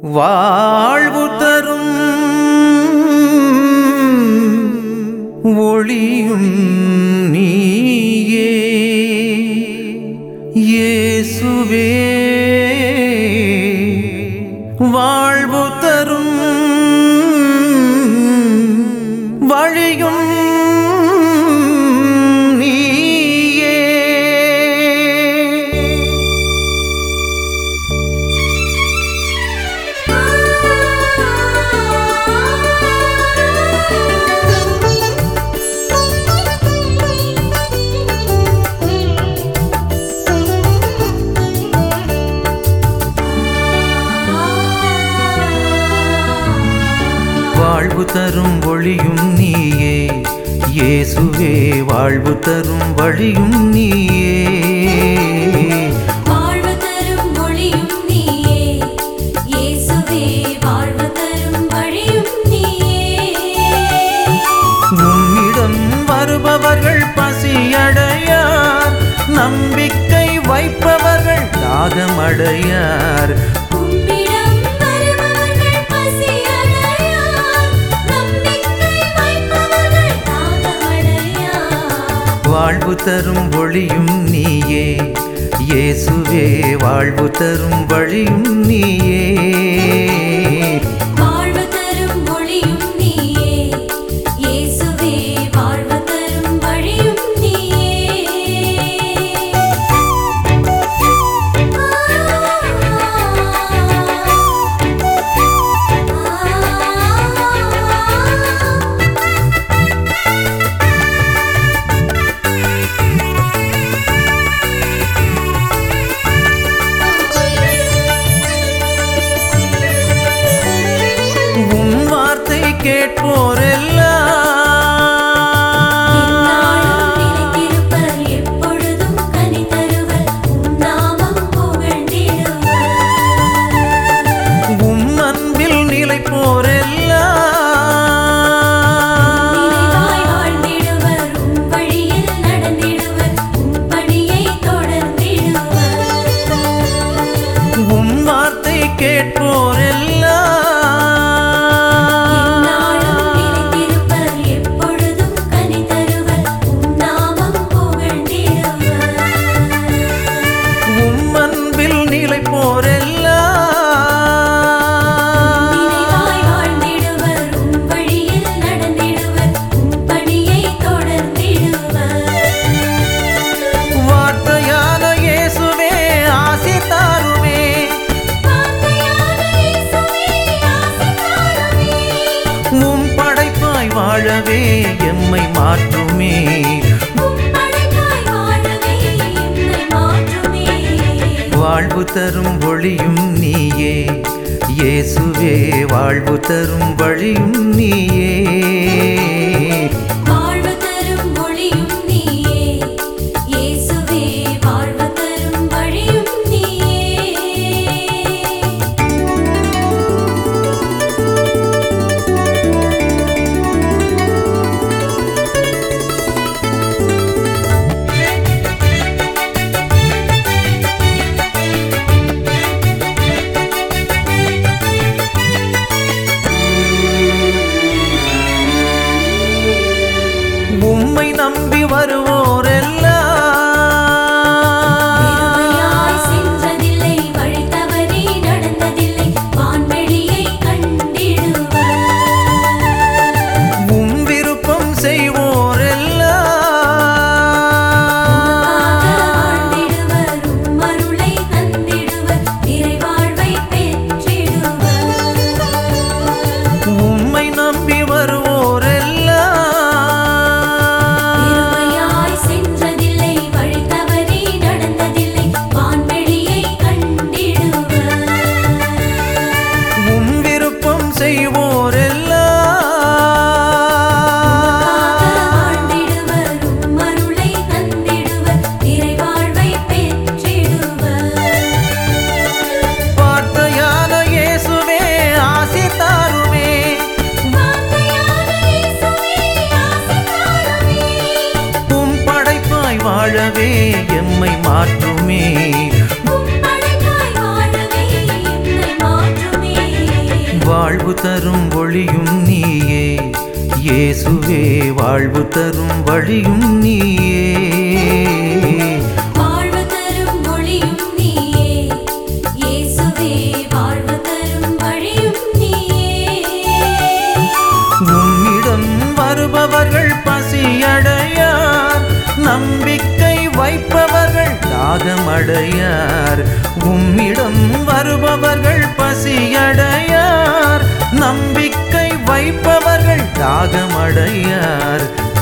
வாழ்வு தரும் ஒளியும் நீயே இயேசுவே வாழ்வு தரும் வழியும் நீயே வாழ்வு தரும் ஒளியும் நீயே இயேசுவே வாழ்வு தரும் வழியும் நீயே வாழ்வு தரும் ஒளியும் நீயே இயேசுவே வாழ்வு தரும் வழியும் நீயே உம்மிடம் வருபவர்கள் பசியடையார் நம்பிக்கை வைப்பவர்கள் தாகமடையார் உம்மிடம் வருபவர்கள் பசியடையார் நம்பிக்கை வைப்பவர்கள் தாகமடையார் வாழ்வு தரும் ஒளியும் நீயே இயேசுவே வாழ்வு தரும் வழியும் நீயே வாழ்வு தரும் ஒளியும் நீயே இயேசுவே வாழ்வு தரும் வழியும் நீயே உன் வார்த்தை கேட்போரெல்லாம் எந்நாளும் நிலைத்திருப்பர் எப்பொழுதும் கனி தருவர் உம் நாமம் புகழ்ந்திடுவர் உம் அன்பில் நிலைப்போரெல்லாம் நினைவாய் வாழ்ந்திடுவர் உம் வழியில் நடந்திடுவர் உம் பணியை தொடர்ந்திடுவர் உம் வார்த்தை கேட்போரெல்லாம் எந்நாளும் நிலைத்திருப்பர் எப்பொழுதும் கனி தருவர் உம் நாமம் புகழ்ந்திடுவர் உம் அன்பில் நிலைப்போரெல்லாம் நினைவாய் வாழ்ந்திடுவர் உம் வழியில் நடந்திடுவர் உம் பணியை தொடர்ந்திடுவர் வார்த்தையான இயேசுவே ஆசி தாருமே வார்த்தையான இயேசுவே ஆசி தாருமே உம் படைப்பாய் வாழவே எம்மை மாற்றுமே உம் படைப்பாய் வாழவே என்னை மாற்றுமே வாழ்வு தரும் ஒளியும் நீயே இயேசுவே வாழ்வு தரும் வழியும் நீயே வாழ்வு தரும் ஒளியும் நீயே இயேசுவே வாழ்வு தரும் வழியும் நீயே உம்மை நம்பி வருவோரெல்லாம் பெருமையாய் சென்றதில்லை வழி தவறி நடந்ததில்லை வான்வெளியை கண்டிடுவர் உம் விருப்பம் செய்வோரெல்லாம் வாழ்ந்திடுவர் உம் அருளை தந்திடுவர் நிறைவாழ்வை பெற்றிடுவர் உம்மை நம்பி வருவோரெல்லாம் பெருமையாய் சென்றதில்லை வழி தவறி நடந்ததில்லை வான்வெளியை கண்டிடுவர் உம் விருப்பம் செய்வோரெல்லாம் வாழ்ந்திடுவர் உம் அருளை தந்திடுவர் நிறைவாழ்வை பெற்றிடுவர் வார்த்தையான இயேசுவே ஆசி தாருமே வார்த்தையான இயேசுவே ஆசி தாருமே உம் படைப்பாய் வாழவே எம்மை மாற்றுமே உம் படைப்பாய் வாழவே என்னை மாற்றுமே வாழ்வு தரும் ஒளியும் நீயே இயேசுவே வாழ்வு தரும் வழியும் நீயே வாழ்வு தரும் ஒளியும் நீயே இயேசுவே வாழ்வு தரும் வழியும் நீயே உம்மிடம் வருபவர்கள் பசியடையார் நம்பிக்கை வைப்பவர்கள் தாகமடையார் உம்மிடம் வருபவர்கள் பசியடையார் நம்பிக்கை வைப்பவர்கள் தாகமடையார்